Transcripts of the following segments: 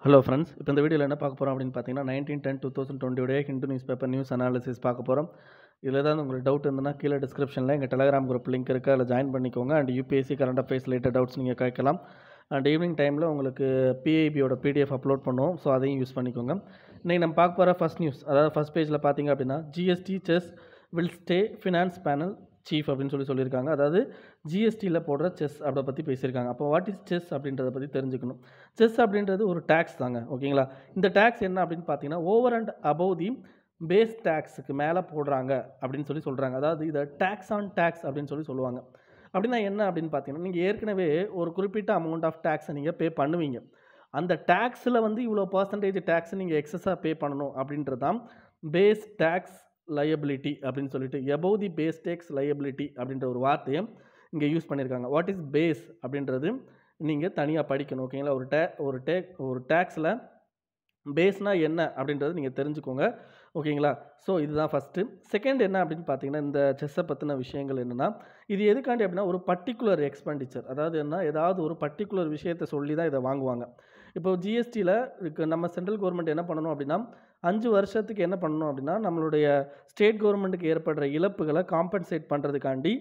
hello friends இப்போ இந்த வீடியோவில் என்ன பார்க்க போகிறோம் அப்படின்னு பார்த்தீங்கன்னா நைன்டீன் டென் டூ தௌசண்ட் டுவெண்ட்டியோடைய Hindu newspaper news analysis பார்க்க போகிறோம் இதில் ஏதாவது உங்களுக்கு டவுட் இருந்ததுன்னா கீழே டிஸ்கிரிப்ஷனில் எங்கள் டெலகிராம் குரூப் லிங்க் இருக்குது அதில் ஜாயின் பண்ணிக்கோங்க and UPSC current affairs related doubts நீங்கள் கேட்கலாம் அண்ட் ஈவினிங் டைமில் உங்களுக்கு பிஐபியோட பிடிஎஃப் அப்லோட் பண்ணுவோம் ஸோ அதையும் யூஸ் பண்ணிக்கோங்க இன்றைக்கி நம்ம பார்க்க போகிற ஃபஸ்ட் நியூஸ் அதாவது ஃபஸ்ட் பேஜில் பார்த்தீங்க அப்படின்னா GST cess will stay finance panel chief அப்படின்னு சொல்லி சொல்லியிருக்காங்க அதாவது ஜிஎஸ்டியில் போடுற செஸ் அதை பற்றி பேசியிருக்காங்க அப்போ வாட் இஸ் செஸ் அப்படின்றத பற்றி தெரிஞ்சுக்கணும் செஸ் அப்படின்றது ஒரு டேக்ஸ் தாங்க ஓகேங்களா இந்த டேக்ஸ் என்ன அப்படின்னு பார்த்தீங்கன்னா over and above the base டேக்ஸுக்கு மேலே போடுறாங்க அப்படின்னு சொல்லி சொல்கிறாங்க அதாவது இதை டேக்ஸ் ஆன் டேக்ஸ் அப்படின்னு சொல்லி சொல்லுவாங்க அப்படின்னா என்ன அப்படின்னு பார்த்தீங்கன்னா நீங்கள் ஏற்கனவே ஒரு குறிப்பிட்ட அமௌண்ட் ஆஃப் டேக்ஸை நீங்கள் பே பண்ணுவீங்க அந்த டேக்ஸில் வந்து இவ்வளோ பர்சன்டேஜ் டேக்ஸ் நீங்கள் எக்ஸஸாக பே பண்ணணும் அப்படின்றது தான் பேஸ் டேக்ஸ் லயபிலிட்டி அப்படின்னு சொல்லிட்டு above the base tax liability அப்படின்ற ஒரு வார்த்தையை இங்கே யூஸ் பண்ணியிருக்காங்க வாட் இஸ் பேஸ் அப்படின்றது நீங்கள் தனியாக படிக்கணும் ஓகேங்களா ஒரு டே ஒரு டே ஒரு டேக்ஸில் பேஸ்னால் என்ன அப்படின்றது நீங்கள் தெரிஞ்சுக்கோங்க ஓகேங்களா ஸோ இதுதான் ஃபஸ்ட்டு செகண்ட் என்ன அப்படின்னு பார்த்தீங்கன்னா இந்த செஸ்ஸை பற்றின விஷயங்கள் என்னென்னா இது எதுக்காண்டி அப்படின்னா ஒரு பர்டிகுலர் எக்ஸ்பெண்டிச்சர் அதாவது என்ன ஏதாவது ஒரு பர்டிகுலர் விஷயத்தை சொல்லி தான் இதை வாங்குவாங்க இப்போ ஜிஎஸ்டியில் இருக்க நம்ம சென்ட்ரல் கவர்மெண்ட் என்ன பண்ணணும் அப்படின்னா அஞ்சு வருஷத்துக்கு என்ன பண்ணணும் அப்படின்னா நம்மளுடைய ஸ்டேட் கவர்மெண்ட்டுக்கு ஏற்படுற இழப்புகளை காம்பன்சேட் பண்ணுறதுக்காண்டி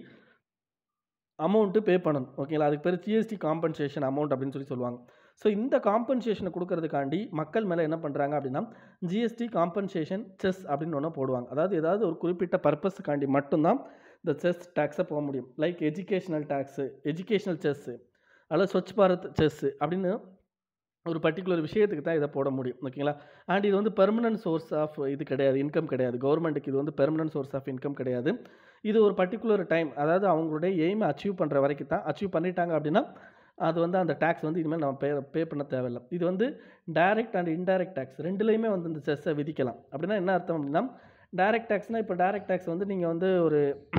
அமௌண்ட்டு பே பண்ணணும் ஓகேங்களா அதுக்கு பேர் ஜிஎஸ்டி காம்பன்சேஷன் அமௌண்ட் அப்படின்னு சொல்லி சொல்லுவாங்க ஸோ இந்த காம்பன்சேஷனை கொடுக்கறதுக்காண்டி மக்கள் மேலே என்ன பண்ணுறாங்க அப்படின்னா ஜிஎஸ்டி காம்பன்சேஷன் செஸ் அப்படின்னு ஒன்று போடுவாங்க அதாவது ஏதாவது ஒரு குறிப்பிட்ட பர்பஸுக்காண்டி மட்டும்தான் இந்த செஸ் டேக்ஸை போக முடியும் like educational tax educational cess அல்லது ஸ்வச் பாரத் செஸ்ஸு அப்படின்னு ஒரு பர்டிகுலர் விஷயத்துக்கு தான் இதை போட முடியும் ஓகேங்களா அண்ட் இது வந்து பெர்மனன்ட் சோர்ஸ் ஆஃப் இது கிடையாது இன்கம் கிடையாது கவர்மெண்ட்டுக்கு இது வந்து பெர்மனன்ட் சோர்ஸ் ஆஃப் இன்கம் கிடையாது இது ஒரு பர்டிகுலர் டைம் அதாவது அவங்களுடைய எய்மை அச்சீவ் பண்ணுற வரைக்கும் தான் அச்சீவ் பண்ணிட்டாங்க அப்படின்னா அது வந்து அந்த டேக்ஸ் வந்து இனிமேல் நம்ம பே பே பண்ண தேவையில்லை இது வந்து டைரக்ட் அண்ட் இன்டைரக்ட் டேக்ஸ் ரெண்டுலேயுமே வந்து இந்த செஸ்ஸை விதிக்கலாம் அப்படின்னா என்ன அர்த்தம் அப்படின்னா டைரக்ட் டேக்ஸ்னால் இப்போ டைரக்ட் டேக்ஸ் வந்து நீங்கள் வந்து ஒரு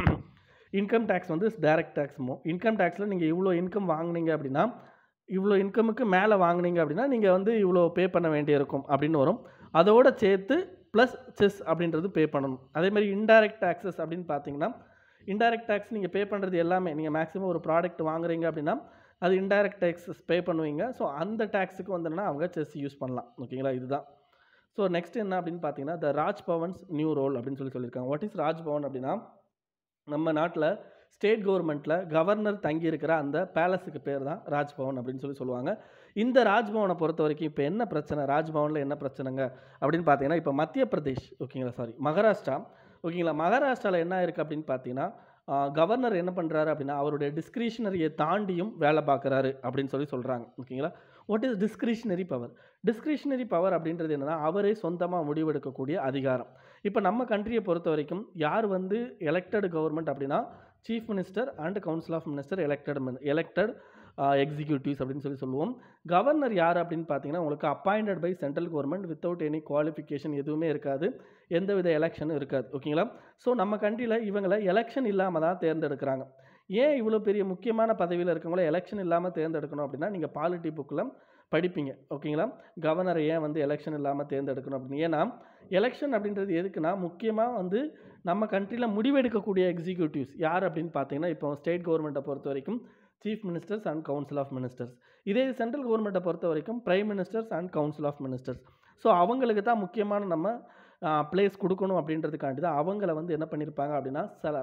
இன்கம் டேக்ஸ் வந்து டைரக்ட் டேக்ஸுமோ இன்கம் டேக்ஸில் நீங்கள் இவ்வளோ இன்கம் வாங்குனீங்க அப்படின்னா இவ்வளோ இன்கமுக்கு மேலே வாங்குனீங்க அப்படின்னா நீங்கள் வந்து இவ்வளோ பே பண்ண வேண்டியிருக்கும் அப்படின்னு வரும் அதோடு சேர்த்து ப்ளஸ் செஸ் அப்படின்றது பே பண்ணணும் அதே மாதிரி இன்டைரக்ட் டேக்ஸஸ் அப்படின்னு பார்த்தீங்கன்னா இன்டைரக்ட் டேக்ஸ் நீங்கள் பே பண்ணுறது எல்லாமே நீங்கள் மேக்ஸிமம் ஒரு ப்ராடக்ட் வாங்குறீங்க அப்படின்னா அது இன்டைரக்ட் டேக்ஸஸ் பே பண்ணுவீங்க ஸோ அந்த டேக்ஸுக்கு வந்தோன்னா அவங்க செஸ் யூஸ் பண்ணலாம் ஓகேங்களா இதுதான் ஸோ நெக்ஸ்ட் என்ன அப்படின்னு பார்த்தீங்கன்னா the Raj Bhavans new role அப்படின்னு சொல்லி சொல்லியிருக்காங்க வாட் இஸ் ராஜ் பவன் அப்படின்னா நம்ம நாட்டில் ஸ்டேட் கவர்மெண்ட்டில் கவர்னர் தங்கியிருக்கிற அந்த பேலஸுக்கு பேர் தான் ராஜ்பவன் அப்படின்னு சொல்லி சொல்லுவாங்க இந்த ராஜ்பவனை பொறுத்த வரைக்கும் இப்போ என்ன பிரச்சனை ராஜ்பவனில் என்ன பிரச்சனைங்க அப்படின்னு பார்த்தீங்கன்னா இப்போ மத்திய பிரதேஷ் ஓகேங்களா சாரி மகாராஷ்டிரா ஓகேங்களா மகாராஷ்டிராவில் என்ன இருக்குது அப்படின்னு பார்த்தீங்கன்னா கவர்னர் என்ன பண்ணுறாரு அப்படின்னா அவருடைய டிஸ்கிரிஷனரியை தாண்டியும் வேலை பார்க்குறாரு அப்படின்னு சொல்லி சொல்கிறாங்க ஓகேங்களா what is discretionary power discretionary power அப்படின்றது என்னென்னா அவரே சொந்தமாக முடிவெடுக்கக்கூடிய அதிகாரம் இப்போ நம்ம கண்ட்ரியை பொறுத்த வரைக்கும் யார் வந்து எலெக்டட் கவர்மெண்ட் அப்படின்னா chief minister and council of minister elected elected executives அப்படின்னு சொல்லி சொல்லுவோம் கவர்னர் யார் அப்படின்னு பார்த்தீங்கன்னா உங்களுக்கு appointed by central government without any qualification எதுவுமே இருக்காது எந்தவித எலெக்ஷனும் இருக்காது ஓகேங்களா ஸோ நம்ம கண்ட்ரியில் இவங்களை எலெக்ஷன் இல்லாமல் தான் தேர்ந்தெடுக்கிறாங்க ஏன் இவ்வளோ பெரிய முக்கியமான பதவியில் இருக்கவங்கள எலெக்ஷன் இல்லாமல் தேர்ந்தெடுக்கணும் அப்படின்னா நீங்கள் பாலிட்டி புக்கில் படிப்பீங்க ஓகேங்களா கவர்னரை ஏன் வந்து எலெக்ஷன் இல்லாமல் தேர்ந்தெடுக்கணும் அப்படின்னு ஏன்னா எலெக்ஷன் அப்படின்றது எதுக்குன்னா முக்கியமாக வந்து நம்ம கண்ட்ரியில் முடிவெடுக்கக்கூடிய எக்ஸிக்யூட்டிவ்ஸ் யார் அப்படின்னு பார்த்தீங்கன்னா இப்போ ஸ்டேட் கவர்மெண்ட்டை பொறுத்த வரைக்கும் chief ministers and council of ministers இதே சென்ட்ரல் கவர்மெண்ட்டை பொறுத்த வரைக்கும் prime ministers and council of ministers so அவங்களுக்கு தான் முக்கியமான நம்ம பிளேஸ் கொடுக்கணும் அப்படின்றதுக்காண்டி தான் அவங்கள வந்து என்ன பண்ணியிருப்பாங்க அப்படின்னா சில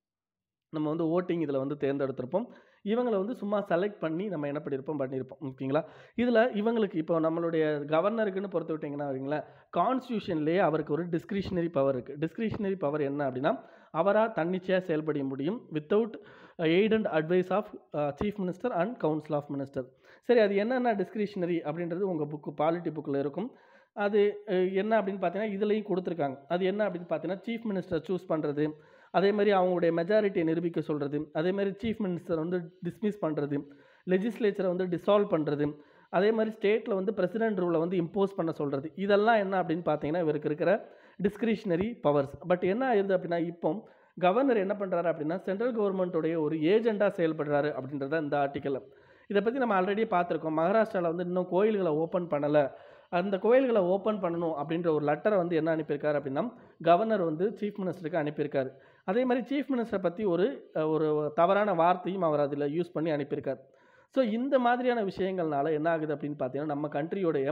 நம்ம வந்து ஓட்டிங் இதில் வந்து தேர்ந்தெடுத்திருப்போம் இவங்களை வந்து சும்மா செலக்ட் பண்ணி நம்ம என்ன பண்ணியிருப்போம் பண்ணியிருப்போம் ஓகேங்களா இதில் இவங்களுக்கு இப்போ நம்மளுடைய கவர்னருக்குன்னு பொறுத்த விட்டிங்கன்னா வைங்களேன் கான்ஸ்டியூஷன்லேயே அவருக்கு ஒரு டிஸ்கிரிஷனரி பவர் இருக்குது டிஸ்கிரிஷனரி பவர் என்ன அப்படின்னா அவராக தன்னிச்சையாக செயல்பட முடியும் without aid and advice of chief minister and council of minister சரி அது என்னென்ன டிஸ்கிரிஷனரி அப்படின்றது உங்கள் புக்கு பாலிட்டி புக்கில் இருக்கும் அது என்ன அப்படின்னு பார்த்தீங்கன்னா இதுலேயும் கொடுத்துருக்காங்க அது என்ன அப்படின்னு பார்த்தீங்கன்னா சீஃப் மினிஸ்டர் சூஸ் பண்ணுறது அதே மாதிரி அவங்களுடைய மெஜாரிட்டியை நிரூபிக்க சொல்கிறது அதே மாதிரி சீஃப் மினிஸ்டர் வந்து டிஸ்மிஸ் பண்ணுறது லெஜிஸ்லேச்சரை வந்து டிசால்வ் பண்ணுறது அதே மாதிரி ஸ்டேட்டில் வந்து பிரசிடென்ட் ரூலை வந்து இம்போஸ் பண்ண சொல்கிறது இதெல்லாம் என்ன அப்படின்னு பார்த்தீங்கன்னா இவருக்கு இருக்கிற டிஸ்கிரிஷனரி பவர்ஸ் பட் என்ன ஆயிருது அப்படின்னா இப்போ கவர்னர் என்ன பண்ணுறாரு அப்படின்னா சென்ட்ரல் கவர்மெண்ட்டுடைய ஒரு ஏஜெண்டாக செயல்படுறாரு அப்படின்றத இந்த ஆர்டிக்கலில் இதை பற்றி நம்ம ஆல்ரெடி பார்த்துருக்கோம் மகாராஷ்டிராவில் வந்து இன்னும் கோயில்களை ஓப்பன் பண்ணலை அந்த கோயில்களை ஓப்பன் பண்ணணும் அப்படின்ற ஒரு லெட்டரை வந்து என்ன அனுப்பியிருக்காரு அப்படின்னா கவர்னர் வந்து சீஃப் மினிஸ்டருக்கு அனுப்பியிருக்காரு அதே மாதிரி சீஃப் மினிஸ்டரை பற்றி ஒரு ஒரு தவறான வார்த்தையும் அவர் அதில் யூஸ் பண்ணி அனுப்பியிருக்கார் ஸோ இந்த மாதிரியான விஷயங்கள்னால என்ன ஆகுது அப்படின்னு பார்த்தீங்கன்னா நம்ம கண்ட்ரியோடைய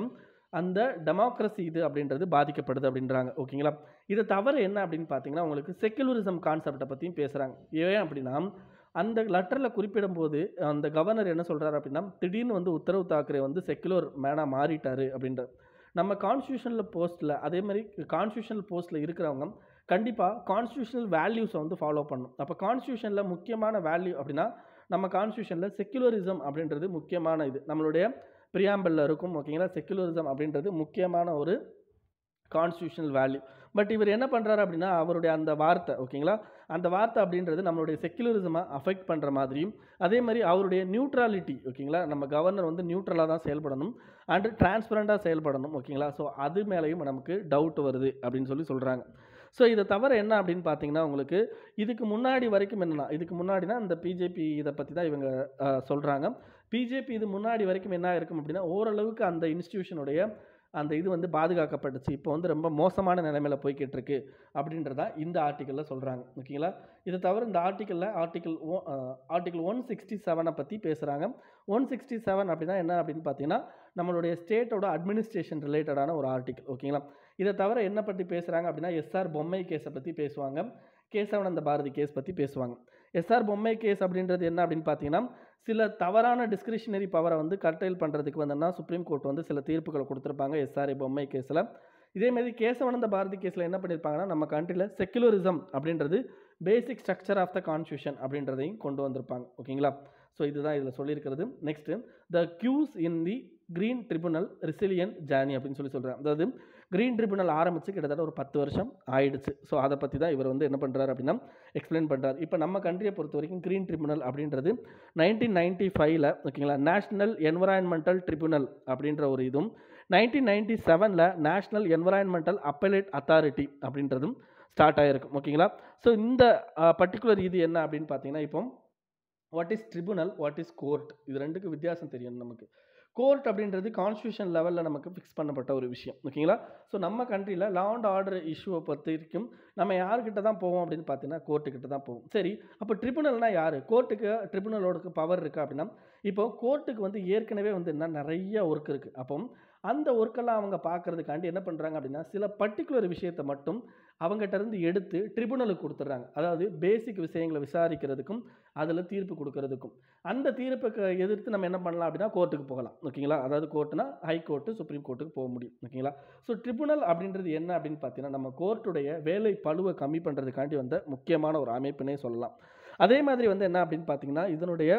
அந்த டெமோக்ரஸி இது அப்படின்றது பாதிக்கப்படுது அப்படின்றாங்க ஓகேங்களா இதை தவிர என்ன அப்படின்னு பார்த்தீங்கன்னா உங்களுக்கு செக்குலரிசம் கான்செப்டை பற்றியும் பேசுகிறாங்க ஏன் அப்படின்னா அந்த லெட்டரில் குறிப்பிடும்போது அந்த கவர்னர் என்ன சொல்கிறாரு அப்படின்னா திடீர்னு வந்து உத்தரவு தாக்கரே வந்து செக்குலர் மேனாக மாறிட்டாரு அப்படின்ற நம்ம கான்ஸ்டியூஷனில் போஸ்ட்டில் அதே மாதிரி கான்ஸ்டியூஷனல் போஸ்ட்டில் இருக்கிறவங்க கண்டிப்பாக கான்ஸ்டியூஷனல் வேல்யூஸை வந்து ஃபாலோ பண்ணணும் அப்போ கான்ஸ்டியூஷனில் முக்கியமான வேல்யூ அப்படின்னா நம்ம கான்ஸ்டியூஷனில் செக்குலரிசம் அப்படின்றது முக்கியமான இது நம்மளுடைய ப்ரியாம்பிளில் இருக்கும் ஓகேங்களா செக்குலரிசம் அப்படின்றது முக்கியமான ஒரு கான்ஸ்டியூஷனல் வேல்யூ பட் இவர் என்ன பண்ணுறாரு அப்படின்னா அவருடைய அந்த வார்த்தை ஓகேங்களா அந்த வார்த்தை அப்படின்றது நம்மளுடைய செக்குலரிசமை அஃபெக்ட் பண்ணுற மாதிரியும் அதே மாதிரி அவருடைய நியூட்ரலிட்டி ஓகேங்களா நம்ம கவர்னர் வந்து நியூட்ரலாக தான் செயல்படணும் அண்டு டிரான்ஸ்பரண்ட்டாக செயல்படணும் ஓகேங்களா ஸோ அது மேலேயும் நமக்கு டவுட் வருது அப்படின்னு சொல்லி சொல்கிறாங்க ஸோ இதை தவிர என்ன அப்படின்னு பார்த்தீங்கன்னா உங்களுக்கு இதுக்கு முன்னாடி வரைக்கும் என்னன்னா இதுக்கு முன்னாடினா இந்த பிஜேபி இதை பற்றி தான் இவங்க சொல்கிறாங்க பிஜேபி இது முன்னாடி வரைக்கும் என்ன இருக்கும் அப்படின்னா ஓரளவுக்கு அந்த இன்ஸ்டியூஷனுடைய அந்த இது வந்து பாதுகாக்கப்பட்டுச்சு இப்போ வந்து ரொம்ப மோசமான நிலைமையில போய்கிட்டு இருக்கு அப்படின்றதா இந்த ஆர்டிக்கலில் சொல்கிறாங்க ஓகேங்களா இது தவிர இந்த ஆர்டிக்கலில் article oh article one sixty செவனை பற்றி பேசுகிறாங்க ஒன் சிக்ஸ்டி செவன் அப்படின்னா என்ன அப்படின்னு பார்த்தீங்கன்னா நம்மளுடைய ஸ்டேட்டோட அட்மினிஸ்ட்ரேஷன் ரிலேட்டடான ஒரு ஆர்டிக்கல் ஓகேங்களா இதை தவிர என்ன பற்றி பேசுகிறாங்க அப்படின்னா எஸ்ஆர் பொம்மை கேஸை பற்றி பேசுவாங்க கேசவனந்த பாரதி கேஸ் பற்றி பேசுவாங்க எஸ்ஆர் பொம்மை கேஸ் அப்படின்றது என்ன அப்படின்னு பார்த்தீங்கன்னா சில தவறான டிஸ்கிரிஷனரி பவரை வந்து கர்டைல் பண்ணுறதுக்கு வந்தோம்னா சுப்ரீம் கோர்ட் வந்து சில தீர்ப்புகளை கொடுத்துருப்பாங்க எஸ்ஆர்ஐ பொம்மை கேஸில் இதேமாதிரி கேசவனந்த பாரதி கேஸில் என்ன பண்ணியிருப்பாங்கன்னா நம்ம கண்ட்ரியில் செக்குலரிசம் அப்படின்றது basic structure of the constitution அப்படின்றதையும் கொண்டு வந்திருப்பாங்க ஓகேங்களா ஸோ இதுதான் இதில் சொல்லியிருக்கிறது next the cues in the green tribunal resilient journey அப்படின்னு சொல்லி சொல்கிறாங்க அதாவது க்ரீன் ட்ரிபுனல் ஆரம்பித்து கிட்டத்தட்ட ஒரு பத்து வருஷம் ஆயிடுச்சு ஸோ அதை பற்றி தான் இவர் வந்து என்ன பண்ணுறாரு அப்படின்னா எக்ஸ்பிளைன் பண்ணுறாரு இப்போ நம்ம கண்ட்ரியை பொறுத்த வரைக்கும் க்ரீன் ட்ரிபுனல் அப்படின்றது நைன்டீன் நைன்ட்டி ஃபைவ்ல ஓகேங்களா நேஷ்னல் என்வரான்மெண்டல் ட்ரிபுனல் அப்படின்ற ஒரு இதுவும் நைன்டீன் நைன்ட்டி செவனில் நேஷ்னல் என்வரான்மெண்டல் அப்பலேட் அத்தாரிட்டி அப்படின்றதும் ஸ்டார்ட் ஆகிருக்கும் ஓகேங்களா ஸோ இந்த பர்டிகுலர் இது என்ன அப்படின்னு பார்த்தீங்கன்னா இப்போ what is tribunal what is court இது ரெண்டுக்கு வித்தியாசம் தெரியும் நமக்கு கோர்ட் அப்படின்றது கான்ஸ்டியூஷன் லெவலில் நமக்கு ஃபிக்ஸ் பண்ணப்பட்ட ஒரு விஷயம் ஓகேங்களா ஸோ நம்ம கண்ட்ரியில் லா அண்ட் ஆர்டர் இஷ்யூவை பொறுத்த வரைக்கும் நம்ம யார்கிட்ட தான் போவோம் அப்படின்னு பார்த்தீங்கன்னா கோர்ட்டுக்கிட்ட தான் போவோம் சரி அப்போ ட்ரிபுனல்னால் யார் கோர்ட்டுக்கு ட்ரிபுனலோட பவர் இருக்குது அப்படின்னா இப்போ கோர்ட்டுக்கு வந்து ஏற்கனவே வந்து என்ன நிறைய ஒர்க் இருக்குது அப்போ அந்த ஒர்க்கெல்லாம் அவங்க பார்க்கறதுக்காண்டி என்ன பண்ணுறாங்க அப்படின்னா சில பர்டிகுலர் விஷயத்தை மட்டும் அவங்ககிட்ட இருந்து எடுத்து ட்ரிபுனலுக்கு கொடுத்துட்றாங்க அதாவது பேசிக் விஷயங்களை விசாரிக்கிறதுக்கும் அதில் தீர்ப்பு கொடுக்கறதுக்கும் அந்த தீர்ப்புக்கு எதிர்த்து நம்ம என்ன பண்ணலாம் அப்படின்னா கோர்ட்டுக்கு போகலாம் ஓகேங்களா அதாவது கோர்ட்டுனா ஹை கோர்ட்டு சுப்ரீம் கோர்ட்டுக்கு போக முடியும் ஓகேங்களா ஸோ ட்ரிபுனல் அப்படின்றது என்ன அப்படின்னு பார்த்தீங்கன்னா நம்ம கோர்ட்டுடைய வேலை பழுவை கம்மி பண்ணுறதுக்காண்டி வந்த முக்கியமான ஒரு அமைப்புனே சொல்லலாம் அதே மாதிரி வந்து என்ன அப்படின்னு பார்த்தீங்கன்னா இதனுடைய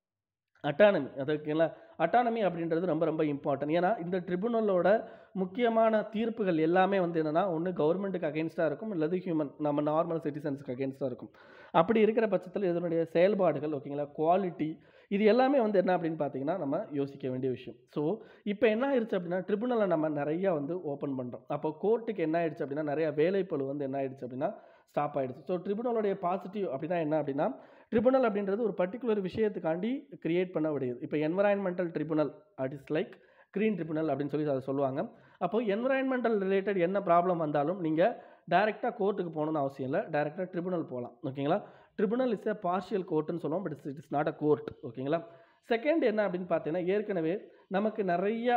அட்டானமி அதுக்குங்களா அட்டானமி அப்படின்றது ரொம்ப ரொம்ப இம்பார்ட்டன்ட் ஏன்னா இந்த ட்ரிபுனலோட முக்கியமான தீர்ப்புகள் எல்லாமே வந்து என்னென்னா ஒன்று கவர்மெண்ட்டுக்கு அகேன்ஸ்டாக இருக்கும் இல்லது ஹியூமன் நம்ம நார்மல் சிட்டிசன்ஸுக்கு அகேன்ஸ்டாக இருக்கும் அப்படி இருக்கிற பட்சத்தில் இதனுடைய செயல்பாடுகள் ஓகேங்களா குவாலிட்டி இது எல்லாமே வந்து என்ன அப்படின்னு பார்த்தீங்கன்னா நம்ம யோசிக்க வேண்டிய விஷயம் ஸோ இப்போ என்ன ஆயிடுச்சு அப்படின்னா ட்ரிபுனலை நம்ம நிறையா வந்து ஓப்பன் பண்ணுறோம் அப்போ கோர்ட்டுக்கு என்ன ஆயிடுச்சு அப்படின்னா நிறைய வேலைப்பழு வந்து என்ன ஆயிடுச்சு அப்படின்னா ஸ்டாப் ஆயிடுச்சு ஸோ ட்ரிபுனலோடைய பாசிட்டிவ் அப்படின்னா என்ன அப்படின்னா ட்ரிபுனல் அப்படின்றது ஒரு பர்டிகுலர் விஷயத்துக்காண்டி கிரியேட் பண்ண முடியுது இப்போ environmental tribunal it is like green tribunal அப்படின்னு சொல்லி அதை சொல்லுவாங்க அப்போ என்வரான்மெண்டல் ரிலேட்டட் என்ன ப்ராப்ளம் வந்தாலும் நீங்கள் டைரெக்டாக கோர்ட்டுக்கு போகணும்னு அவசியம் இல்லை டைரெக்டாக ட்ரிபுனல் போகலாம் ஓகேங்களா ட்ரிபுனல் இஸ் எ பார்ஷியல் கோர்ட்டுன்னு சொல்லுவோம் but it's it's not a court ஓகேங்களா செகண்ட் என்ன அப்படின்னு பார்த்தீங்கன்னா ஏற்கனவே நமக்கு நிறைய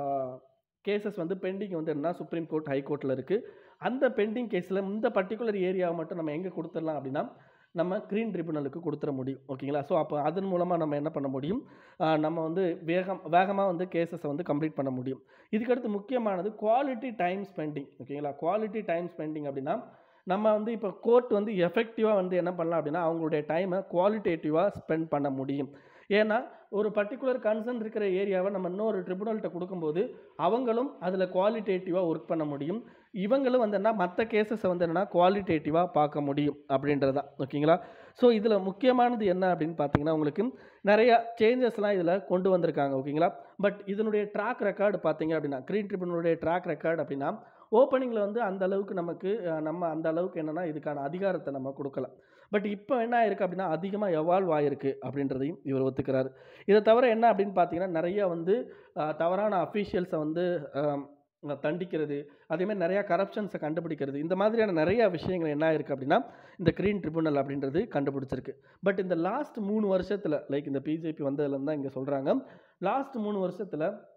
கேசஸ் வந்து பெண்டிங் வந்து என்ன சுப்ரீம் கோர்ட் ஹை கோர்ட்டில் இருக்குது அந்த பெண்டிங் கேஸில் இந்த பர்டிகுலர் ஏரியாவை மட்டும் நம்ம எங்கே கொடுத்துடலாம் அப்படின்னா நம்ம க்ரீன் ட்ரிபுனலுக்கு கொடுத்துட முடியும் ஓகேங்களா ஸோ அப்போ அதன் மூலமாக நம்ம என்ன பண்ண முடியும் ஆஹ் நம்ம வந்து வேகம் வேகமாக வந்து கேசஸை வந்து கம்ப்ளீட் பண்ண முடியும் இதுக்கடுத்து முக்கியமானது குவாலிட்டி டைம் ஸ்பெண்டிங் ஓகேங்களா குவாலிட்டி டைம் ஸ்பெண்டிங் அப்படின்னா நம்ம வந்து இப்போ கோர்ட் வந்து எஃபெக்டிவாக வந்து என்ன பண்ணலாம் அப்படின்னா அவங்களுடைய டைமை குவாலிட்டேட்டிவாக ஸ்பெண்ட் பண்ண முடியும் ஏன்னா ஒரு பர்டிகுலர் கன்சர்ன் இருக்கிற ஏரியாவை நம்ம இன்னொரு ட்ரிபுனல்கிட்ட கொடுக்கும்போது அவங்களும் அதில் குவாலிட்டேட்டிவாக ஒர்க் பண்ண முடியும் இவங்களும் வந்து என்ன மற்ற கேசஸை வந்து என்னென்னா குவாலிட்டேட்டிவாக பார்க்க முடியும் அப்படின்றது தான் ஓகேங்களா ஸோ இதில் முக்கியமானது என்ன அப்படின்னு பார்த்தீங்கன்னா உங்களுக்கு நிறைய சேஞ்சஸ்லாம் இதில் கொண்டு வந்திருக்காங்க ஓகேங்களா பட் இதனுடைய ட்ராக் ரெக்கார்டு பார்த்தீங்க அப்படின்னா க்ரீன் ட்ரிபுனலுடைய ட்ராக் ரெக்கார்டு அப்படின்னா ஓப்பனிங்கில் வந்து அந்த அளவுக்கு நமக்கு அஹ், நம்ம அந்த அளவுக்கு என்னென்னா இதுக்கான அதிகாரத்தை நம்ம கொடுக்கல பட் இப்போ என்ன ஆயிருக்கு அப்படின்னா அதிகமாக எவால்வ் ஆயிருக்கு அப்படின்றதையும் இவர் ஒத்துக்கிறாரு இதை தவிர என்ன அப்படின்னு பார்த்தீங்கன்னா நிறைய வந்து அஹ், தவறான அஃபீஷியல்ஸை வந்து அஹ், தண்டிக்கிறது அதேமாதிரி நிறையா கரப்ஷன்ஸை கண்டுபிடிக்கிறது இந்த மாதிரியான நிறைய விஷயங்கள் என்ன ஆயிருக்கு அப்படின்னா இந்த க்ரீன் ட்ரிபுனல் அப்படின்றது கண்டுபிடிச்சிருக்கு பட் இந்த லாஸ்ட் மூணு வருஷத்தில் லைக் இந்த பிஜேபி வந்ததுலேருந்து தான் இங்கே சொல்கிறாங்க லாஸ்ட் மூணு வருஷத்தில்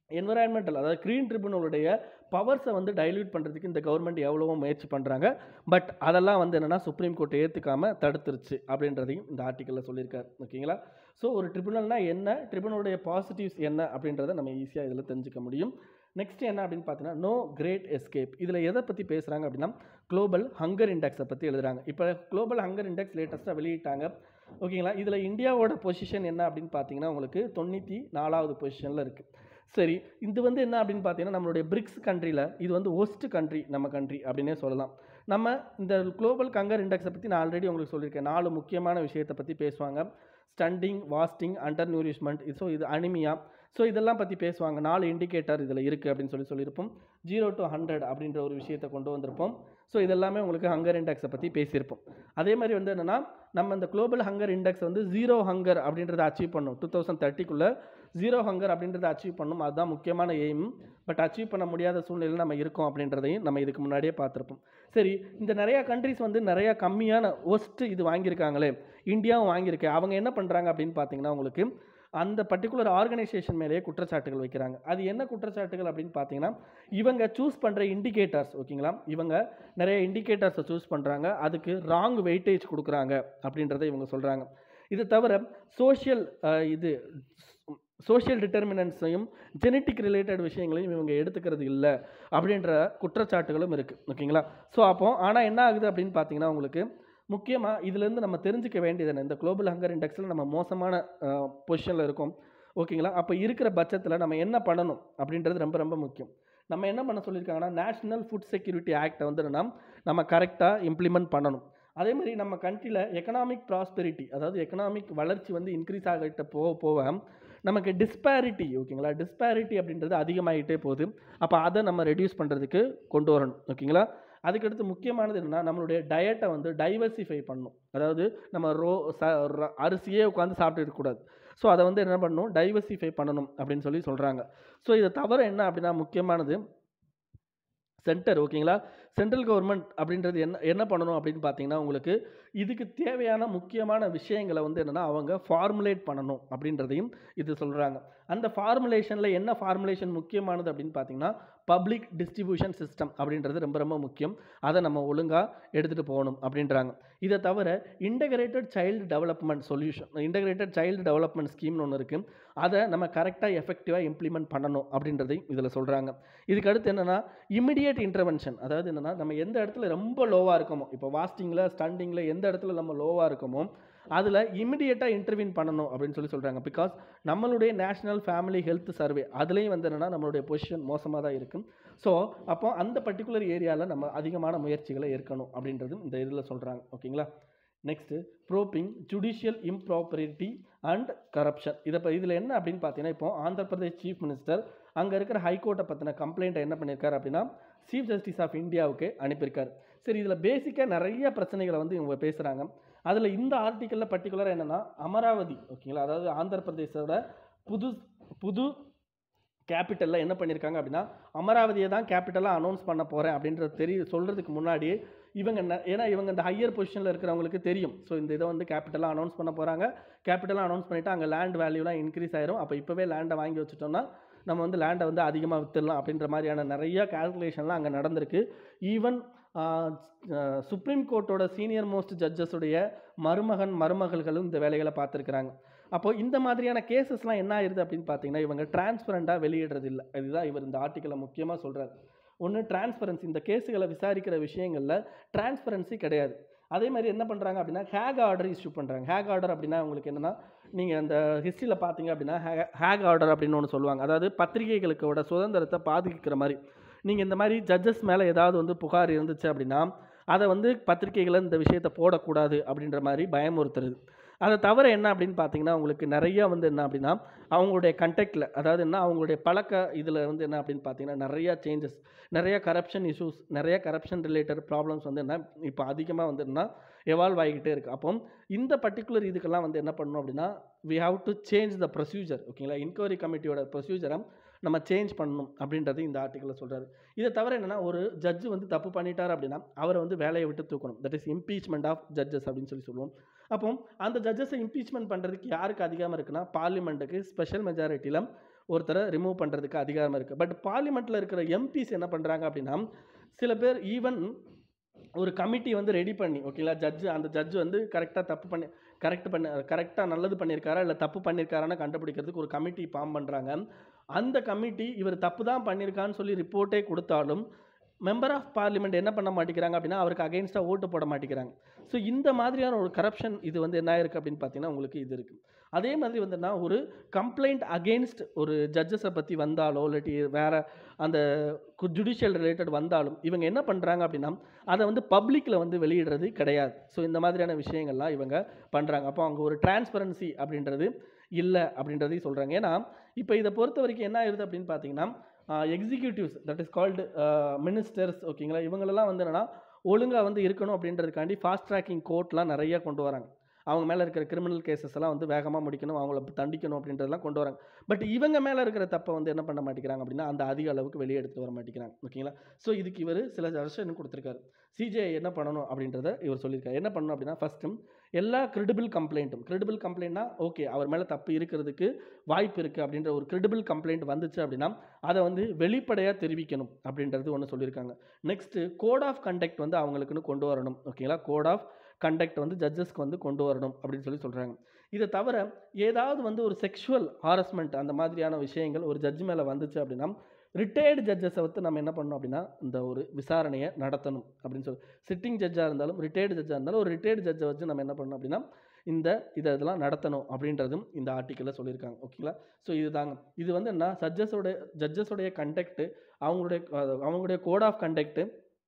என்விரான்மெண்டல் அதாவது க்ரீன் ட்ரிபுனலுடைய பவர்ஸை வந்து டைல்யூட் பண்ணுறதுக்கு இந்த கவர்மெண்ட் எவ்வளவோ முயற்சி பண்ணுறாங்க பட் அதெல்லாம் வந்து என்னென்னா சுப்ரீம் கோர்ட் ஏற்றுக்காமல் தடுத்துருச்சு அப்படின்றதையும் இந்த ஆர்டிக்கலில் சொல்லியிருக்காரு ஓகேங்களா ஸோ ஒரு ட்ரிபுனல்னா என்ன ட்ரிபுனலுடைய பாசிட்டிவ்ஸ் என்ன அப்படின்றத நம்ம ஈஸியாக இதில் தெரிஞ்சுக்க முடியும் நெக்ஸ்ட் என்ன அப்படின்னு பார்த்தீங்கன்னா நோ கிரேட் எஸ்கேப் இதில் எதை பற்றி பேசுகிறாங்க அப்படின்னா குளோபல் ஹங்கர் இண்டெக்ஸை பற்றி எழுதுறாங்க இப்போ குளோபல் ஹங்கர் இண்டெக்ஸ் லேட்டஸ்ட்டாக வெளியிட்டாங்க ஓகேங்களா இதில் இந்தியாவோட பொசிஷன் என்ன அப்படின்னு பார்த்தீங்கன்னா உங்களுக்கு தொண்ணூற்றி நாலாவது பொசிஷனில் இருக்குது சரி இது வந்து என்ன அப்படின்னு பார்த்தீங்கன்னா நம்மளுடைய பிரிக்ஸ் கண்ட்ரியில் இது வந்து ஒஸ்ட் கண்ட்ரி நம்ம கண்ட்ரி அப்படின்னே சொல்லலாம் நம்ம இந்த குளோபல் கங்கர் இண்டெக்ஸை பற்றி நான் ஆல்ரெடி உங்களுக்கு சொல்லியிருக்கேன் நாலு முக்கியமான விஷயத்தை பற்றி பேசுவாங்க stunting wasting under nourishment so இது அனிமியா ஸோ இதெல்லாம் பற்றி பேசுவாங்க நாலு இண்டிகேட்டர் இதில் இருக்குது அப்படின்னு சொல்லி சொல்லியிருப்போம் ஜீரோ டு ஹண்ட்ரட் அப்படின்ற ஒரு விஷயத்தை கொண்டு வந்திருப்போம் ஸோ இதெல்லாமே உங்களுக்கு ஹங்கர் இண்டெக்ஸை பற்றி பேசியிருப்போம் அதே மாதிரி வந்து என்னென்னா நம்ம இந்த குளோபல் ஹங்கர் இண்டெக்ஸ் வந்து ஜீரோ ஹங்கர் அப்படின்றத அச்சீவ் பண்ணோம் டூ தௌசண்ட் தேர்ட்டிக்குள்ளே ஜீரோ ஹங்கர் அப்படின்றத அச்சீவ் பண்ணணும் அதுதான் முக்கியமான எய்ம் பட் அச்சீவ் பண்ண முடியாத சூழ்நிலையில் நம்ம இருக்கோம் அப்படின்றதையும் நம்ம இதுக்கு முன்னாடியே பார்த்துருப்போம் சரி இந்த நிறையா கண்ட்ரிஸ் வந்து நிறையா கம்மியான ஒஸ்ட்டு இது வாங்கியிருக்காங்களே இந்தியாவும் வாங்கியிருக்கு அவங்க என்ன பண்ணுறாங்க அப்படின்னு பார்த்தீங்கன்னா உங்களுக்கு அந்த பர்டிகுலர் ஆர்கனைசேஷன் மேலேயே குற்றச்சாட்டுகள் வைக்கிறாங்க அது என்ன குற்றச்சாட்டுகள் அப்படின்னு பார்த்தீங்கன்னா இவங்க சூஸ் பண்ணுற இண்டிகேட்டர்ஸ் ஓகேங்களா இவங்க நிறைய இண்டிகேட்டர்ஸை சூஸ் பண்ணுறாங்க அதுக்கு ராங் வெயிட்டேஜ் கொடுக்குறாங்க அப்படின்றத இவங்க சொல்கிறாங்க இது தவிர சோஷியல் இது சோஷியல் டிட்டர்மினன்ஸையும் ஜெனட்டிக் ரிலேட்டட் விஷயங்களையும் இவங்க எடுத்துக்கிறது இல்லை அப்படின்ற குற்றச்சாட்டுகளும் இருக்குது ஓகேங்களா ஸோ அப்போ ஆனால் என்ன ஆகுது அப்படின்னு பார்த்தீங்கன்னா உங்களுக்கு முக்கியமாக இதுலேருந்து நம்ம தெரிஞ்சுக்க வேண்டியது என்ன இந்த குளோபல் ஹங்கர் இண்டெக்ஸில் நம்ம மோசமான பொசிஷனில் இருக்கோம் ஓகேங்களா அப்போ இருக்கிற பட்சத்தில் நம்ம என்ன பண்ணணும் அப்படின்றது ரொம்ப ரொம்ப முக்கியம் நம்ம என்ன பண்ண சொல்லியிருக்காங்கன்னா நேஷ்னல் ஃபுட் செக்யூரிட்டி ஆக்டை வந்து என்னன்னா நம்ம கரெக்டாக இம்ப்ளிமெண்ட் பண்ணணும் அதே மாதிரி நம்ம கண்ட்ரியில் எக்கனாமிக் ப்ராஸ்பெரிட்டி அதாவது எக்கனாமிக் வளர்ச்சி வந்து இன்க்ரீஸ் ஆகிட்ட போக போக நமக்கு டிஸ்பேரிட்டி ஓகேங்களா டிஸ்பேரிட்டி அப்படின்றது அதிகமாகிட்டே போகுது அப்போ அதை நம்ம ரெடியூஸ் பண்ணுறதுக்கு கொண்டு வரணும் ஓகேங்களா அதுக்கடுத்து முக்கியமானது என்னென்னா நம்மளுடைய டயட்டை வந்து டைவர்சிஃபை பண்ணணும் அதாவது நம்ம ரோ ச ர- அரிசியே உட்காந்து சாப்பிட்டு இருக்கக்கூடாது ஸோ அதை வந்து என்ன பண்ணணும் டைவர்சிஃபை பண்ணணும் அப்படின்னு சொல்லி சொல்கிறாங்க ஸோ இதை தவிர என்ன அப்படின்னா முக்கியமானது சென்டர் ஓகேங்களா சென்ட்ரல் கவர்மெண்ட் அப்படின்றது என்ன என்ன பண்ணணும் அப்படின்னு பார்த்தீங்கன்னா உங்களுக்கு இதுக்கு தேவையான முக்கியமான விஷயங்களை வந்து என்னென்னா அவங்க ஃபார்முலேட் பண்ணணும் அப்படின்றதையும் இது சொல்கிறாங்க அந்த ஃபார்முலேஷனில் என்ன ஃபார்முலேஷன் முக்கியமானது அப்படின்னு பார்த்தீங்கன்னா பப்ளிக் டிஸ்ட்ரிபியூஷன் சிஸ்டம் அப்படின்றது ரொம்ப ரொம்ப முக்கியம் அதை நம்ம ஒழுங்காக எடுத்துகிட்டு போகணும் அப்படின்றாங்க இதை தவிர integrated child development solution integrated child development ஸ்கீம்னு ஒன்று இருக்குது அதை நம்ம கரெக்டாக எஃபெக்டிவாக இம்ப்ளிமெண்ட் பண்ணணும் அப்படின்றதையும் இதில் சொல்கிறாங்க இதுக்கு அடுத்து என்னென்னா இமிடியேட் இன்டர்வென்ஷன் அதாவது என்னென்னா நம்ம எந்த இடத்துல ரொம்ப லோவாக இருக்கோமோ இப்போ வாஸ்டிங்கில் ஸ்டண்டிங்கில் எந்த இடத்துல நம்ம லோவாக இருக்கோமோ அதில் இமிடியேட்டாக இன்டர்வியூன் பண்ணணும் அப்படின்னு சொல்லி சொல்கிறாங்க பிகாஸ் நம்மளுடைய நேஷனல் ஃபேமிலி ஹெல்த் சர்வே அதுலேயும் வந்து என்னென்னா நம்மளுடைய பொசிஷன் மோசமாக தான் இருக்கும் ஸோ அப்போ அந்த பர்டிகுலர் ஏரியாவில் நம்ம அதிகமான முயற்சிகளை ஏற்கணும் அப்படின்றதும் இந்த இதில் சொல்கிறாங்க ஓகேங்களா next probing judicial impropriety and corruption இதை இப்போ இதில் என்ன அப்படின்னு பார்த்தீங்கன்னா இப்போ ஆந்திர பிரதேஷ் சீஃப் மினிஸ்டர் அங்கே இருக்கிற ஹைகோர்ட்டை பற்றின கம்ப்ளைண்ட்டை என்ன பண்ணியிருக்காரு அப்படின்னா சீஃப் ஜஸ்டிஸ் ஆஃப் இந்தியாவுக்கு அனுப்பியிருக்காரு சரி இதில் பேசிக்காக நிறைய பிரச்சனைகளை வந்து இவங்க பேசுகிறாங்க அதில் இந்த ஆர்டிக்கலில் பர்டிகுலராக என்னென்னா அமராவதி ஓகேங்களா அதாவது ஆந்திர பிரதேசோட புது புது கேபிட்டலில் என்ன பண்ணியிருக்காங்க அப்படின்னா அமராவதியை தான் கேபிட்டலாக அனௌன்ஸ் பண்ண போகிறேன் அப்படின்றது தெரிய சொல்கிறதுக்கு முன்னாடி இவங்க ந- ஏன்னா இவங்க இந்த ஹையர் பொசிஷனில் இருக்கிறவங்களுக்கு தெரியும் ஸோ இந்த இதை வந்து கேபிட்டலாக அனௌன்ஸ் பண்ண போகிறாங்க கேபிட்டலாக அனௌன்ஸ் பண்ணிவிட்டு அங்கே லேண்ட் வேல்யூலாம் இன்க்ரீஸ் ஆயிரும் அப்போ இப்போவே லேண்டை வாங்கி வச்சுட்டோம்னா நம்ம வந்து லேண்டை வந்து அதிகமாக வித்துடலாம் அப்படின்ற மாதிரியான நிறைய கால்குலேஷன்லாம் அங்கே நடந்திருக்கு ஈவன் சுப்ரீம் கோர்ட்டோட சீனியர் மோஸ்ட் ஜட்ஜஸுடைய மருமகன் மருமகள்களும் இந்த வேலைகளை பார்த்துருக்குறாங்க அப்போ இந்த மாதிரியான கேசஸ்லாம் என்ன ஆயிருது அப்படின்னு பார்த்தீங்கன்னா இவங்க டிரான்ஸ்பரண்ட்டாக வெளியிடுறது இல்லை இதுதான் இவர் இந்த ஆர்டிக்கலை முக்கியமாக சொல்கிறார் ஒன்று டிரான்ஸ்பரன்சி இந்த கேஸுகளை விசாரிக்கிற விஷயங்களில் டிரான்ஸ்பரன்சி கிடையாது அதே மாதிரி என்ன பண்ணுறாங்க அப்படின்னா ஹேக் ஆர்டர் இஷ்யூ பண்ணுறாங்க ஹேக் ஆர்டர் அப்படின்னா உங்களுக்கு என்னென்னா நீங்கள் அந்த ஹிஸ்ட்ரியில் பார்த்தீங்க அப்படின்னா ஹேக் ஆர்டர் அப்படின்னு ஒன்று சொல்லுவாங்க அதாவது பத்திரிகைகளுக்கோட சுதந்திரத்தை பாதிக்கிற மாதிரி நீங்கள் இந்த மாதிரி ஜட்ஜஸ் மேலே ஏதாவது வந்து புகார் இருந்துச்சு அப்படின்னா அதை வந்து பத்திரிகைகளை இந்த விஷயத்தை போடக்கூடாது அப்படின்ற மாதிரி பயமுறுத்துறது அதை தவிர என்ன அப்படின்னு பார்த்தீங்கன்னா உங்களுக்கு நிறைய வந்து என்ன அப்படின்னா அவங்களுடைய கண்டெக்டில் அதாவது என்ன அவங்களுடைய பழக்க இதில் வந்து என்ன அப்படின்னு பார்த்தீங்கன்னா நிறையா சேஞ்சஸ் நிறைய கரப்ஷன் இஷ்யூஸ் நிறைய கரப்ஷன் ரிலேட்டட் ப்ராப்ளம்ஸ் வந்து என்ன இப்போ அதிகமாக வந்து என்ன எவால்வ் ஆகிக்கிட்டே இருக்குது அப்போ இந்த பர்டிகுலர் இதுக்கெல்லாம் வந்து என்ன பண்ணணும் அப்படின்னா we have to change the procedure ஓகேங்களா இன்கொயரி கமிட்டியோட ப்ரொசீஜரை நம்ம சேஞ்ச் பண்ணணும் அப்படின்றது இந்த ஆர்டிக்கலில் சொல்கிறாரு இதை தவிர என்னென்னா ஒரு ஜட்ஜு வந்து தப்பு பண்ணிட்டார் அப்படின்னா அவரை வந்து வேலையை விட்டு தூக்கணும் that is impeachment of judges அப்படின்னு சொல்லி சொல்லுவோம் அப்போ அந்த ஜட்ஜஸை இம்பீச்மெண்ட் பண்ணுறதுக்கு யாருக்கு அதிகமாக இருக்குன்னா பார்லிமெண்ட்டுக்கு ஸ்பெஷல் மெஜாரிட்டியில் ஒருத்தரை ரிமூவ் பண்ணுறதுக்கு அதிகாரம் இருக்குது பட் பார்லிமெண்ட்டில் இருக்கிற எம்பிஸ் என்ன பண்ணுறாங்க அப்படின்னா சில பேர் ஈவன் ஒரு கமிட்டி வந்து ரெடி பண்ணி ஓகேங்களா ஜட்ஜு அந்த ஜட்ஜு வந்து கரெக்டாக தப்பு பண்ணி கரெக்ட் பண்ண கரெக்டாக நல்லது பண்ணியிருக்காரா இல்லை தப்பு பண்ணியிருக்காரான்னு கண்டுபிடிக்கிறதுக்கு ஒரு கமிட்டி ஃபார்ம் பண்ணுறாங்க அந்த கமிட்டி இவர் தப்பு தான் பண்ணியிருக்கான்னு சொல்லி ரிப்போர்ட்டே கொடுத்தாலும் மெம்பர் ஆஃப் பார்லிமெண்ட் என்ன பண்ண மாட்டேங்கிறாங்க அப்படின்னா அவருக்கு அகைன்ஸ்டாக ஓட்டு போட மாட்டேங்கிறாங்க ஸோ இந்த மாதிரியான ஒரு கரப்ஷன் இது வந்து என்ன இருக்குது அப்படின்னு பார்த்தீங்கன்னா உங்களுக்கு இது இருக்குது அதே மாதிரி வந்துன்னா ஒரு கம்ப்ளைண்ட் அகெயின்ஸ்ட் ஒரு ஜட்ஜஸை பற்றி வந்தாலோ இல்லாட்டி வேறு அந்த ஜுடிஷியல் ரிலேட்டட் வந்தாலும் இவங்க என்ன பண்ணுறாங்க அப்படின்னா அதை வந்து பப்ளிக்கில் வந்து வெளியிடுறது கிடையாது ஸோ இந்த மாதிரியான விஷயங்கள்லாம் இவங்க பண்ணுறாங்க அப்போ அங்கே ஒரு டிரான்ஸ்பரன்சி அப்படின்றது இல்லை அப்படின்றதையும் சொல்கிறாங்க ஏன்னா இப்போ இதை பொறுத்த வரைக்கும் என்ன ஆயிருது அப்படின்னு பார்த்தீங்கன்னா executives that is called ministers ஓகேங்களா இவங்களெல்லாம் வந்து என்னென்னா ஒழுங்காக வந்து இருக்கணும் அப்படின்றதுக்காண்டி ஃபாஸ்ட் ட்ராக்கிங் கோர்ட்லாம் நிறைய கொண்டு வராங்க அவங்க மேலே இருக்கிற கிரிமினல் கேசஸ் எல்லாம் வந்து வேகமாக முடிக்கணும் அவங்கள தண்டிக்கணும் அப்படின்றதெல்லாம் கொண்டு வராங்க பட் இவங்க மேலே இருக்கிற தப்பை வந்து என்ன பண்ண மாட்டேங்கிறாங்க அப்படின்னா அந்த அதிக அளவுக்கு வெளியே எடுத்து வர மாட்டேங்கிறாங்க ஓகேங்களா ஸோ இதுக்கு இவர் சில வருஷம் கொடுத்துருக்காரு சிஜிஐ என்ன பண்ணணும் அப்படின்றத இவர் சொல்லியிருக்காரு என்ன பண்ணணும் அப்படின்னா ஃபஸ்ட்டு எல்லா கிரெடிபிள் கம்ப்ளைண்ட்டும் கிரெடிபிள் கம்ப்ளைண்ட்னா ஓகே அவர் மேலே தப்பு இருக்கிறதுக்கு வாய்ப்பு இருக்குது அப்படின்ற ஒரு கிரெடிபிள் கம்ப்ளைண்ட் வந்துச்சு அப்படின்னா அதை வந்து வெளிப்படையாக தெரிவிக்கணும் அப்படின்றது ஒன்று சொல்லியிருக்காங்க நெக்ஸ்ட்டு கோட் ஆஃப் கண்டக்ட் வந்து அவங்களுக்குன்னு கொண்டு வரணும் ஓகேங்களா கோட் ஆஃப் கண்டக்ட் வந்து ஜட்ஜஸ்க்கு வந்து கொண்டு வரணும் அப்படின்னு சொல்லி சொல்கிறாங்க இதை தவிர ஏதாவது வந்து ஒரு செக்ஷுவல் ஹாரஸ்மெண்ட் அந்த மாதிரியான விஷயங்கள் ஒரு ஜட்ஜ் மேலே வந்துச்சு அப்படின்னா ரிட்டையர்டு ஜட்ஜஸை வந்து நம்ம என்ன பண்ணணும் அப்படின்னா இந்த ஒரு விசாரணையை நடத்தணும் அப்படின்னு சொல்லி சிட்டிங் ஜட்ஜாக இருந்தாலும் ரிட்டையர்டு ஜட்ஜாக இருந்தாலும் ஒரு ரிட்டையர்டு ஜட்ஜை வச்சு நம்ம என்ன பண்ணணும் அப்படின்னா இந்த இதை இதெல்லாம் நடத்தணும் அப்படின்றதும் இந்த ஆர்டிக்கலில் சொல்லியிருக்காங்க ஓகேங்களா ஸோ இதுதாங்க இது வந்து என்ன ஜட்ஜஸோட ஜட்ஜஸோடைய கண்டக்ட்டு அவங்களுடைய அவங்களுடைய code of conduct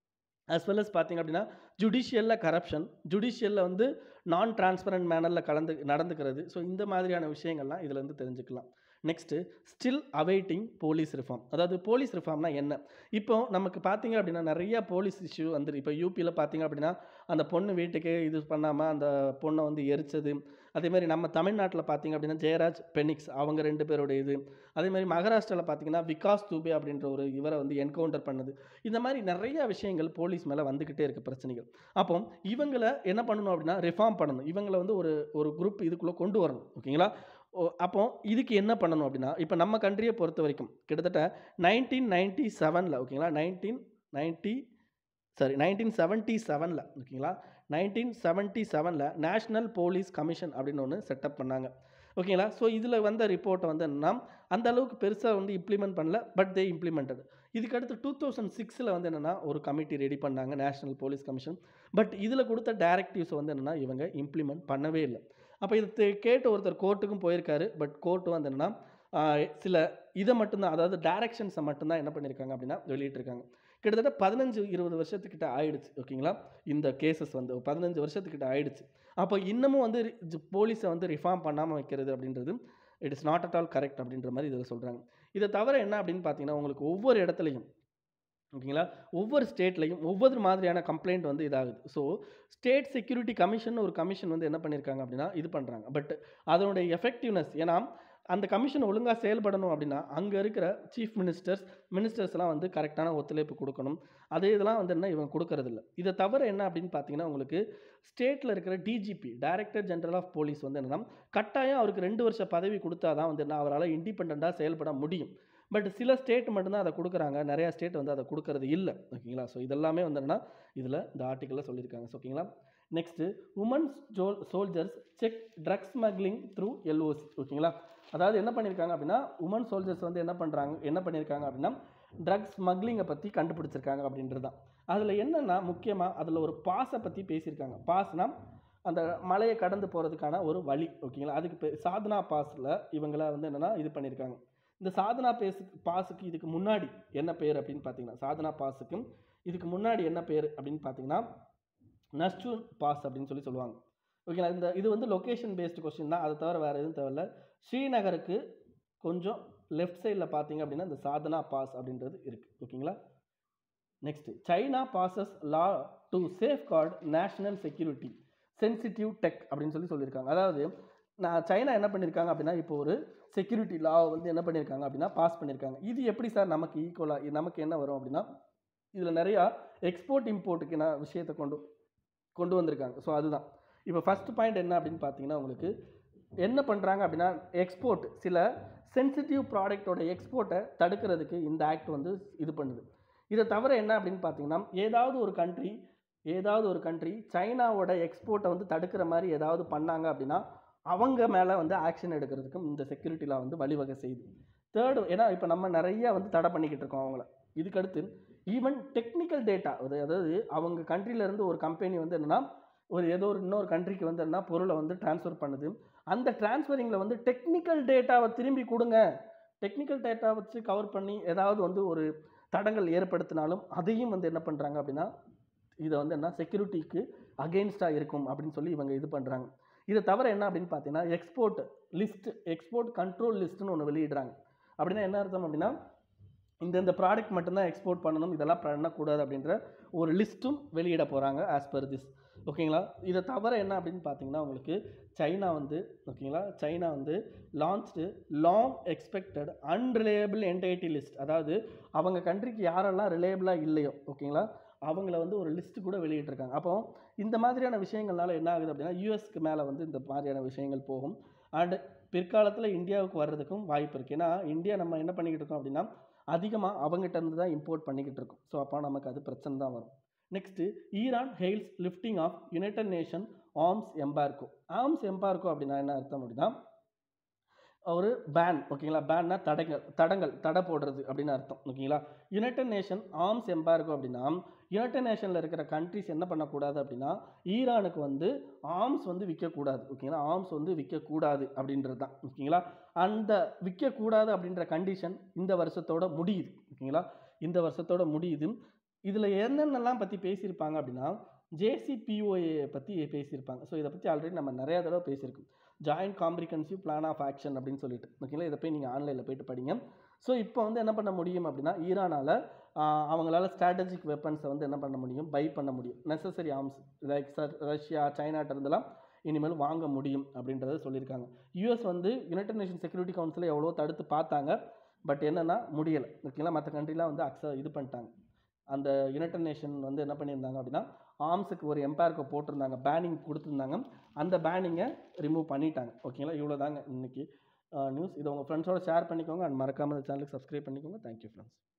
as well as பார்த்தீங்க அப்படின்னா ஜுடிஷியலில் கரப்ஷன் ஜுடிஷியலில் வந்து நான் டிரான்ஸ்பரண்ட் மேனரில் கலந்து நடந்துக்கிறது ஸோ இந்த மாதிரியான விஷயங்கள்லாம் இதில் இருந்து தெரிஞ்சுக்கலாம் next still awaiting police reform அதாவது போலீஸ் ரிஃபார்ம்னா என்ன இப்போ நமக்கு பார்த்தீங்க அப்படின்னா நிறைய போலீஸ் இஷ்யூ வந்து இப்போ யூபியில் பார்த்தீங்க அப்படின்னா அந்த பொண்ணு வீட்டுக்கு இது பண்ணாமல் அந்த பொண்ணை வந்து எரிச்சது அதே மாதிரி நம்ம தமிழ்நாட்டில் பார்த்தீங்க அப்படின்னா ஜெயராஜ் பெனிக்ஸ் அவங்க ரெண்டு பேருடைய இது அதே மாதிரி மகாராஷ்டிராவில் பார்த்தீங்கன்னா விகாஸ் தூபே அப்படின்ற ஒரு இவரை வந்து என்கவுண்டர் பண்ணுது இந்த மாதிரி நிறைய விஷயங்கள் போலீஸ் மேலே வந்துக்கிட்டே இருக்குது பிரச்சனைகள் அப்போ இவங்களை என்ன பண்ணணும் அப்படின்னா ரிஃபார்ம் பண்ணணும் இவங்களை வந்து ஒரு ஒரு குரூப் இதுக்குள்ளே கொண்டு வரணும் ஓகேங்களா ஓ அப்போ இதுக்கு என்ன பண்ணணும் அப்படின்னா இப்போ நம்ம கண்ட்ரியை பொறுத்த வரைக்கும் கிட்டத்தட்ட நைன்டீன் நைன்ட்டி செவனில் ஓகேங்களா nineteen ninety sorry nineteen seventy செவனில் ஓகேங்களா நைன்டீன் செவன்ட்டி செவனில் நேஷ்னல் போலீஸ் கமிஷன் அப்படின்னு ஒன்று செட்டப் பண்ணாங்க ஓகேங்களா ஸோ இதில் வந்த ரிப்போர்ட்டை வந்து என்னன்னா அந்த அளவுக்கு பெருசாக வந்து இம்ப்ளிமெண்ட் பண்ணல பட் தே இம்ப்ளிமெண்டட் இதுக்கடுத்து டூ தௌசண்ட் சிக்ஸில் வந்து என்னென்னா ஒரு கமிட்டி ரெடி பண்ணாங்க நேஷ்னல் போலீஸ் கமிஷன் பட் இதில் கொடுத்த டேரக்டிவ்ஸ் வந்து என்னென்னா இவங்க இம்ப்ளிமெண்ட் பண்ணவே இல்லை அப்போ இது தே- கேட்டு ஒருத்தர் கோர்ட்டுக்கும் போயிருக்காரு பட் கோர்ட்டு வந்து என்னென்னா சில இதை மட்டும்தான் அதாவது டைரக்ஷன்ஸை மட்டும்தான் என்ன பண்ணியிருக்காங்க அப்படின்னா வெளியிட்டிருக்காங்க கிட்டத்தட்ட பதினஞ்சு இருபது வருஷத்துக்கிட்ட ஆயிடுச்சு ஓகேங்களா இந்த கேசஸ் வந்து பதினஞ்சு வருஷத்துக்கிட்ட ஆயிடுச்சு அப்போ இன்னமும் வந்து போலீஸை வந்து ரிஃபார்ம் பண்ணாமல் வைக்கிறது அப்படின்றது it is not at all correct அப்படின்ற மாதிரி இதில் சொல்கிறாங்க இதை தவிர என்ன அப்படின்னு பார்த்தீங்கன்னா உங்களுக்கு ஒவ்வொரு இடத்துலையும் ஓகேங்களா ஒவ்வொரு ஸ்டேட்லையும் ஒவ்வொரு மாதிரியான கம்ப்ளைண்ட் வந்து இதாகுது ஸோ ஸ்டேட் செக்யூரிட்டி கமிஷன் ஒரு கமிஷன் வந்து என்ன பண்ணியிருக்காங்க அப்படின்னா இது பண்ணுறாங்க பட் அதனுடைய எஃபெக்டிவ்னஸ் ஏன்னா அந்த கமிஷன் ஒழுங்காக செயல்படணும் அப்படின்னா அங்கே இருக்கிற சீஃப் மினிஸ்டர்ஸ் மினிஸ்டர்ஸ்லாம் வந்து கரெக்டான ஒத்துழைப்பு கொடுக்கணும் அதே இதெல்லாம் வந்து என்ன இவங்க கொடுக்கறதில்ல இதை தவிர என்ன அப்படின்னு பார்த்தீங்கன்னா உங்களுக்கு ஸ்டேட்டில் இருக்கிற DGP director general of police வந்து என்னன்னா கட்டாயம் அவருக்கு ரெண்டு வருஷ பதவி கொடுத்தா தான் வந்து என்ன அவரால் இண்டிபெண்ட்டாக செயல்பட முடியும் பட் சில ஸ்டேட் மட்டும்தான் அதை கொடுக்குறாங்க நிறையா ஸ்டேட் வந்து அதை கொடுக்கறது இல்லை ஓகேங்களா ஸோ இதெல்லாமே வந்து என்னன்னா இதில் இந்த ஆர்டிக்கலில் சொல்லியிருக்காங்க ஸோ ஓகேங்களா நெக்ஸ்ட்டு உமன்ஸ் ஜோல் soldiers check drugs smuggling through LOC ஓகேங்களா அதாவது என்ன பண்ணியிருக்காங்க அப்படின்னா உமன் சோல்ஜர்ஸ் வந்து என்ன பண்ணுறாங்க என்ன பண்ணியிருக்காங்க அப்படின்னா ட்ரக்ஸ் ஸ்மக்லிங்கை பற்றி கண்டுபிடிச்சிருக்காங்க அப்படின்றது தான் அதில் என்னென்னா முக்கியமாக அதில் ஒரு பாஸை பற்றி பேசியிருக்காங்க பாஸ்னா அந்த மலையை கடந்து போகிறதுக்கான ஒரு வழி ஓகேங்களா அதுக்கு பே சாதனா பாஸில் இவங்கள வந்து என்னென்னா இது பண்ணியிருக்காங்க இந்த சாதனா பேஸுக்கு பாஸுக்கு இதுக்கு முன்னாடி என்ன பேர் அப்படின்னு பார்த்தீங்கன்னா சாதனா பாஸுக்கும் இதுக்கு முன்னாடி என்ன பேர் அப்படின்னு பார்த்தீங்கன்னா நஸ்டூன் பாஸ் அப்படின்னு சொல்லி சொல்லுவாங்க ஓகேங்களா இந்த இது வந்து லொக்கேஷன் பேஸ்டு கொஸ்டின் தான் அதை தவிர வேறு எதுவும் தேவையில்ல ஸ்ரீநகருக்கு கொஞ்சம் லெஃப்ட் சைடில் பார்த்தீங்க அப்படின்னா இந்த சாதனா பாஸ் அப்படின்றது இருக்குது ஓகேங்களா next China passes law to safeguard national security sensitive tech அப்படின்னு சொல்லி சொல்லியிருக்காங்க அதாவது நான் சைனா என்ன பண்ணியிருக்காங்க அப்படின்னா இப்போ ஒரு செக்யூரிட்டி லா வந்து என்ன பண்ணியிருக்காங்க அப்படின்னா பாஸ் பண்ணியிருக்காங்க இது எப்படி சார் நமக்கு ஈக்குவலாக நமக்கு என்ன வரும் அப்படின்னா இதில் நிறையா எக்ஸ்போர்ட் இம்போர்ட்டுக்கு என்ன விஷயத்தை கொண்டு கொண்டு வந்திருக்காங்க ஸோ அதுதான் இப்போ ஃபஸ்ட் பாயிண்ட் என்ன அப்படின்னு பார்த்தீங்கன்னா உங்களுக்கு என்ன பண்ணுறாங்க அப்படின்னா எக்ஸ்போர்ட் சில சென்சிட்டிவ் ப்ராடக்ட்டோட எக்ஸ்போர்ட்டை தடுக்கிறதுக்கு இந்த ஆக்ட் வந்து இது பண்ணுது இதை தவிர என்ன அப்படின்னு பார்த்தீங்கன்னா ஏதாவது ஒரு கண்ட்ரி ஏதாவது ஒரு கண்ட்ரி சைனாவோட எக்ஸ்போர்ட்டை வந்து தடுக்கிற மாதிரி ஏதாவது பண்ணாங்க அப்படின்னா அவங்க மேலே வந்து ஆக்ஷன் எடுக்கிறதுக்கும் இந்த செக்யூரிட்டி லா வந்து வழிவகை செய்யுது தேர்டு ஏன்னா இப்போ நம்ம நிறைய வந்து தடை பண்ணிக்கிட்டு இருக்கோம் அவங்கள இதுக்கடுத்து ஈவன் டெக்னிக்கல் டேட்டா அதாவது அவங்க கண்ட்ரிலேருந்து ஒரு கம்பெனி வந்து என்னென்னா ஒரு ஏதோ ஒரு இன்னொரு கண்ட்ரிக்கு வந்து என்ன பொருளை வந்து ட்ரான்ஸ்ஃபர் பண்ணுது அந்த டிரான்ஸ்ஃபரிங்கில் வந்து டெக்னிக்கல் டேட்டாவை திரும்பி கொடுங்க டெக்னிக்கல் டேட்டா வச்சு கவர் பண்ணி ஏதாவது வந்து ஒரு தடங்கள் ஏற்படுத்தினாலும் அதையும் வந்து என்ன பண்ணுறாங்க அப்படின்னா இதை வந்து என்ன செக்யூரிட்டிக்கு அகெயின்ஸ்டாக இருக்கும் அப்படின்னு சொல்லி இவங்க இது பண்ணுறாங்க இதை தவிர என்ன அப்படின்னு பார்த்தீங்கன்னா எக்ஸ்போர்ட் லிஸ்ட் எக்ஸ்போர்ட் கண்ட்ரோல் லிஸ்ட்டுன்னு ஒன்று வெளியிடுறாங்க அப்படின்னா என்ன அர்த்தம் அப்படின்னா இந்த இந்த ப்ராடக்ட் மட்டும்தான் எக்ஸ்போர்ட் பண்ணணும் இதெல்லாம் பண்ணக்கூடாது அப்படின்ற ஒரு லிஸ்ட்டும் வெளியிட போகிறாங்க ஆஸ் பர் திஸ் ஓகேங்களா இதை தவிர என்ன அப்படின்னு பார்த்தீங்கன்னா உங்களுக்கு சைனா வந்து ஓகேங்களா சைனா வந்து launched long expected unreliable entity list அதாவது அவங்க கண்ட்ரிக்கு யாரெல்லாம் ரிலேபிளாக இல்லையோ ஓகேங்களா அவங்கள வந்து ஒரு லிஸ்ட் கூட வெளியிட்டிருக்காங்க அப்போ இந்த மாதிரியான விஷயங்கள்னால என்ன ஆகுது அப்படின்னா யூஎஸ்க்கு மேலே வந்து இந்த மாதிரியான விஷயங்கள் போகும் அண்ட் பிற்காலத்தில் இந்தியாவுக்கு வர்றதுக்கும் வாய்ப்பு இருக்குது ஏன்னா இந்தியா நம்ம என்ன பண்ணிக்கிட்டு இருக்கோம் அப்படின்னா அதிகமாக அவங்ககிட்ட இருந்து தான் இம்போர்ட் பண்ணிக்கிட்டு இருக்கோம் ஸோ அப்போ நமக்கு அது பிரச்சனை தான் வரும் next Iran hails lifting of United Nation arms embargo arms embargo அப்படின்னா என்ன அர்த்தம் அப்படின்னா ஒரு பேன் ஓகேங்களா பேன்னா தடங்கள் தடங்கள் தடை போடுறது அப்படின்னு அர்த்தம் ஓகேங்களா யுனைடெட் நேஷன் ஆர்ம்ஸ் எம்பார்கோ அப்படின்னா யுனைடெட் நேஷனில் இருக்கிற கண்ட்ரிஸ் என்ன பண்ணக்கூடாது அப்படின்னா ஈரானுக்கு வந்து ஆர்ம்ஸ் வந்து விற்கக்கூடாது ஓகேங்களா ஆர்ம்ஸ் வந்து விற்கக்கூடாது அப்படின்றது தான் ஓகேங்களா அந்த விற்கக்கூடாது அப்படின்ற கண்டிஷன் இந்த வருஷத்தோட முடியுது ஓகேங்களா இந்த வருஷத்தோட முடியுது இதில் என்னென்னலாம் பற்றி பேசியிருப்பாங்க அப்படின்னா ஜேசிபிஓஏ பற்றி பேசியிருப்பாங்க ஸோ இதை பற்றி ஆல்ரெடி நம்ம நிறையா தடவை பேசியிருக்கோம் joint comprehensive plan of action அப்படின்னு சொல்லிட்டு ஓகேங்களா இதை போய் நீங்கள் ஆன்லைனில் போயிட்டு படிங்க ஸோ இப்போ வந்து என்ன பண்ண முடியும் அப்படின்னா ஈரானால் அவங்களால ஸ்ட்ராட்டஜிக் வெப்பன்ஸை வந்து என்ன பண்ண முடியும் பை பண்ண முடியும் necessary arms like sir Russia சைனாட்ட இருந்தெல்லாம் இனிமேல் வாங்க முடியும் அப்படின்றத சொல்லியிருக்காங்க யூஎஸ் வந்து யுனைடெட் நேஷன் செக்யூரிட்டி கவுன்சிலை எவ்வளோ தடுத்து பார்த்தாங்க பட் என்னென்னா முடியலை ஓகேங்களா மற்ற கண்ட்ரிலாம் வந்து அக்ச இது பண்ணிட்டாங்க அந்த யுனைடெட் நேஷன் வந்து என்ன பண்ணியிருந்தாங்க அப்படின்னா ஆர்ம்ஸுக்கு ஒரு எம்பேர்க்கை போட்டிருந்தாங்க பேனிங் கொடுத்துருந்தாங்க அந்த பேனிங்கை ரிமூவ் பண்ணிட்டாங்க ஓகேங்களா இவ்வளோ தாங்க இன்றைக்கி நியூஸ் இதை உங்கள் ஃப்ரெண்ட்ஸோட ஷேர் பண்ணிக்கோங்க அண்ட் மறக்காமல் இந்த சேனலுக்கு சப்ஸ்கிரைப் பண்ணிக்கோங்க தேங்க்யூ ஃப்ரெண்ட்ஸ்